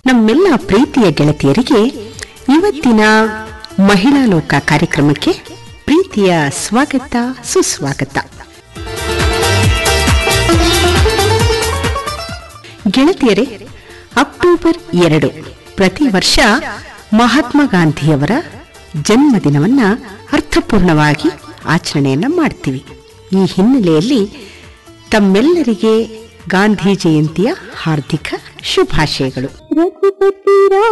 ನಮ್ಮೆಲ್ಲ ಪ್ರೀತಿಯ ಗೆಳತಿಯರಿಗೆ ಇವತ್ತಿನ ಮಹಿಳಾ ಲೋಕ ಕಾರ್ಯಕ್ರಮಕ್ಕೆ ಪ್ರೀತಿಯ ಸ್ವಾಗತ ಸುಸ್ವಾಗತ ಗೆಳತಿಯರೇ ಅಕ್ಟೋಬರ್ ಎರಡು ಪ್ರತಿ ವರ್ಷ ಮಹಾತ್ಮ ಗಾಂಧಿಯವರ ಜನ್ಮದಿನವನ್ನ ಅರ್ಥಪೂರ್ಣವಾಗಿ ಆಚರಣೆಯನ್ನ ಮಾಡ್ತೀವಿ ಈ ಹಿನ್ನೆಲೆಯಲ್ಲಿ ತಮ್ಮೆಲ್ಲರಿಗೆ ಗಾಂಧಿ ಜಯಂತಿಯ ಹಾರ್ದಿಕ ಶುಭಾಶಯಗಳು ರಘುಪತಿ